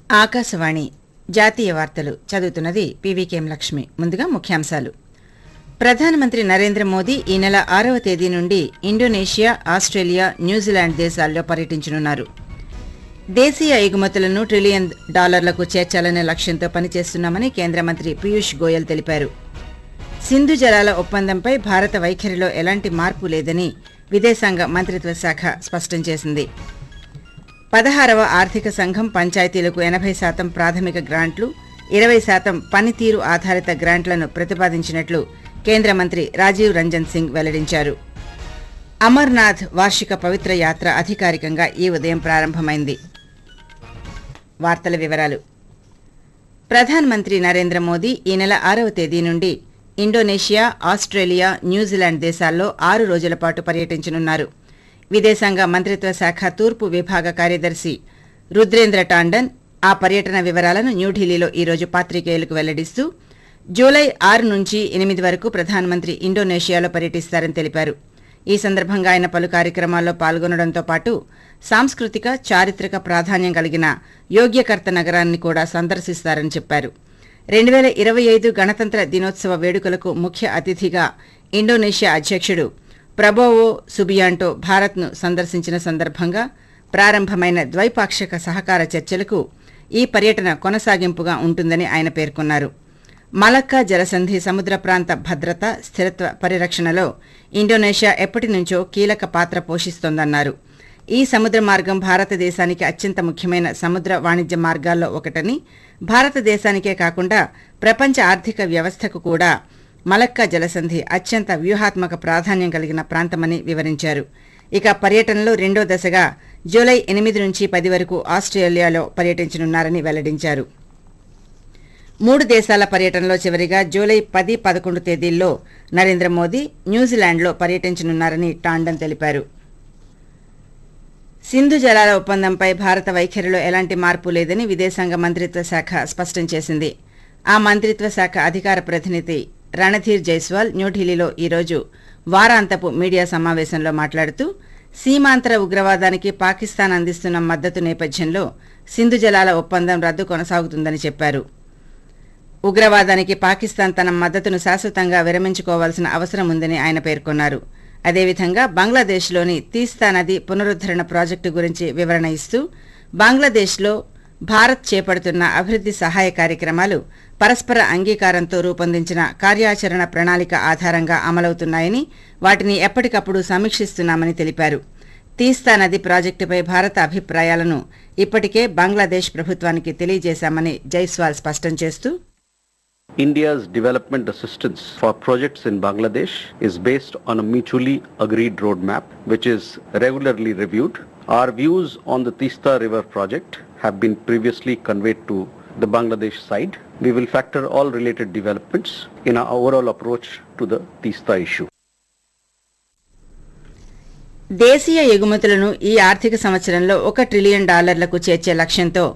ఆకాశవాణి జాతీయ వార్తలు చదువుతున్నది పీవీకేఎం లక్ష్మి ముందుగా ముఖ్యాంశాలు ప్రధానమంత్రి నరేంద్ర మోదీ ఈ నెల ఆరవ తేదీ నుండి ఇండోనేషియా ఆస్ట్రేలియా న్యూజిలాండ్ దేశాల్లో పర్యటించనున్నారు దేశీయ ఎగుమతులను ట్రిలియన్ డాలర్లకు చేర్చాలనే లక్ష్యంతో పనిచేస్తున్నామని కేంద్ర మంత్రి పీయూష్ గోయల్ తెలిపారు సింధు జలాల ఒప్పందంపై భారత వైఖరిలో ఎలాంటి మార్పు లేదని విదేశాంగ మంత్రిత్వ శాఖ స్పష్టం చేసింది పదహారవ ఆర్థిక సంఘం పంచాయతీలకు ఎనభై శాతం ప్రాథమిక గ్రాంట్లు ఇరవై శాతం పనితీరు ఆధారిత గ్రాంట్లను ప్రతిపాదించినట్లు కేంద్ర మంత్రి రాజీవ్ రంజన్ సింగ్ వెల్లడించారు అమర్నాథ్ వార్షిక పవిత్ర యాత్ర అధికారికంగా ఈ ఉదయం ప్రారంభమైంది వార్తల వివరాలు ప్రధానమంత్రి నరేంద్ర మోదీ ఈ నెల ఆరవ తేదీ నుండి ఇండోనేషియా ఆస్ట్రేలియా న్యూజిలాండ్ దేశాల్లో ఆరు రోజుల పాటు పర్యటించనున్నారు విదేశాంగ మంత్రిత్వ శాఖ తూర్పు విభాగ కార్యదర్శి రుద్రేంద్ర టాండన్ ఆ పర్యటన వివరాలను న్యూఢిల్లీలో ఈరోజు పాత్రికేయులకు వెల్లడిస్తూ జూలై ఆరు నుంచి ఎనిమిది వరకు ప్రధానమంత్రి ఇండోనేషియాలో పర్యటిస్తారని తెలిపారు ఈ సందర్భంగా ఆయన పలు కార్యక్రమాల్లో పాల్గొనడంతో పాటు సాంస్కృతిక చారిత్రక ప్రాధాన్యం కలిగిన యోగ్యకర్త నగరాన్ని కూడా సందర్శిస్తారని చెప్పారు రెండు వేల ఇరవై ఐదు గణతంత్ర దినోత్సవ వేడుకలకు ముఖ్య అతిథిగా ఇండోనేషియా అధ్యక్షుడు ప్రబోవో సుబియాంటో భారత్ను సందర్శించిన సందర్భంగా ప్రారంభమైన ద్వైపాక్షిక సహకార చర్చలకు ఈ పర్యటన కొనసాగింపుగా ఉంటుందని ఆయన పేర్కొన్నారు మలక్కా జలసంధి సముద్ర ప్రాంత భద్రత స్థిరత్వ పరిరక్షణలో ఇండోనేషియా ఎప్పటి నుంచో కీలక పాత్ర పోషిస్తోందన్నారు ఈ సముద్ర మార్గం భారతదేశానికి అత్యంత ముఖ్యమైన సముద్ర వాణిజ్య మార్గాల్లో ఒకటని భారతదేశానికే కాకుండా ప్రపంచ ఆర్థిక వ్యవస్థకు కూడా మలక్కా జలసంధి అత్యంత వ్యూహాత్మక ప్రాధాన్యం కలిగిన ప్రాంతమని వివరించారు ఇక పర్యటనలో రెండో దశగా జూలై ఎనిమిది నుంచి పది వరకు ఆస్ట్రేలియాలో పర్యటించనున్నారని వెల్లడించారు మూడు దేశాల పర్యటనలో చివరిగా జూలై పది పదకొండు తేదీల్లో నరేంద్ర మోదీ న్యూజిలాండ్లో పర్యటించనున్నారని టాండన్ తెలిపారు సింధు జలాల ఒప్పందంపై భారత వైఖరిలో ఎలాంటి మార్పు లేదని విదేశాంగ మంత్రిత్వ శాఖ స్పష్టం చేసింది ఆ మంత్రిత్వ శాఖ అధికార ప్రతినిధి రణధీర్ జైస్వాల్ న్యూఢిల్లీలో ఈరోజు వారాంతపు మీడియా సమావేశంలో మాట్లాడుతూ సీమాంతర ఉగ్రవాదానికి పాకిస్తాన్ అందిస్తున్న మద్దతు నేపథ్యంలో సింధు జలాల ఒప్పందం రద్దు కొనసాగుతుందని చెప్పారు ఉగ్రవాదానికి పాకిస్తాన్ తన మద్దతును శాశ్వతంగా విరమించుకోవాల్సిన అవసరం ఉందని ఆయన పేర్కొన్నారు అదేవిధంగా బంగ్లాదేశ్లోని తీస్తా నది పునరుద్దరణ ప్రాజెక్టు గురించి వివరణ ఇస్తూ బంగ్లాదేశ్లో భారత్ చేపడుతున్న అభివృద్ధి సహాయ కార్యక్రమాలు పరస్పర అంగీకారంతో రూపొందించిన కార్యాచరణ ప్రణాళిక ఆధారంగా అమలవుతున్నాయని వాటిని ఎప్పటికప్పుడు సమీక్షిస్తున్నామని తెలిపారు తీస్తా నది ప్రాజెక్టుపై భారత అభిప్రాయాలను ఇప్పటికే బంగ్లాదేశ్ ప్రభుత్వానికి తెలియజేశామని జైస్వాల్ స్పష్టం చేస్తూ India's development assistance for projects in Bangladesh is based on a mutually agreed roadmap which is regularly reviewed. Our views on the Tista River project have been previously conveyed to the Bangladesh side. We will factor all related developments in our overall approach to the Tista issue. దేశీయ ఎగుమతులను ఈ ఆర్థిక సంవత్సరంలో ఒక trillion డాలర్లకు చేర్చే లక్ష్యంతో